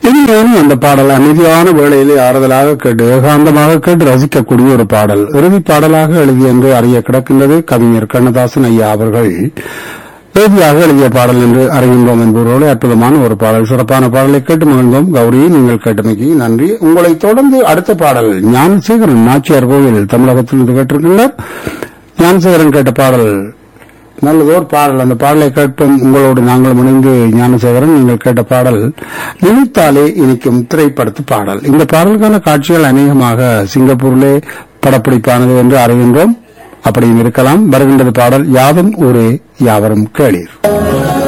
இனிமேலும் அந்த பாடல் அமைதியான வேளையிலே ஆறுதலாக கேட்டு ஏகாந்தமாக கேட்டு ரசிக்கக்கூடிய ஒரு பாடல் இறுதி பாடலாக எழுதி என்று அறிய கிடக்கின்றது கவிஞர் கண்ணதாசன் ஐயா அவர்கள் இறுதியாக எழுதிய பாடல் என்று அறிகின்றோம் என்பவரோடு அற்புதமான ஒரு பாடல் சிறப்பான பாடலை கேட்டு மகிழ்ந்தோம் கௌரி நீங்கள் கேட்டமைக்கு நன்றி உங்களை தொடர்ந்து அடுத்த பாடல் ஞானசேகரன் நாச்சியார் கோவில் தமிழகத்திலிருந்து கேட்டிருக்கின்றார் ஞானசேகரன் கேட்ட பாடல் நல்லதோர் பாடல் அந்த பாடலை கேட்போம் உங்களோடு நாங்கள் இணைந்து ஞானசேகரன் நீங்கள் கேட்ட பாடல் நினைத்தாலே இனிக்கும் திரைப்படத்து பாடல் இந்த பாடலுக்கான காட்சிகள் அநேகமாக சிங்கப்பூரிலே படப்பிடிப்பானது என்று அறிகின்றோம் அப்படியும் இருக்கலாம் வருகின்றது பாடல் யாதும் ஊரே யாவரும் கேளீர்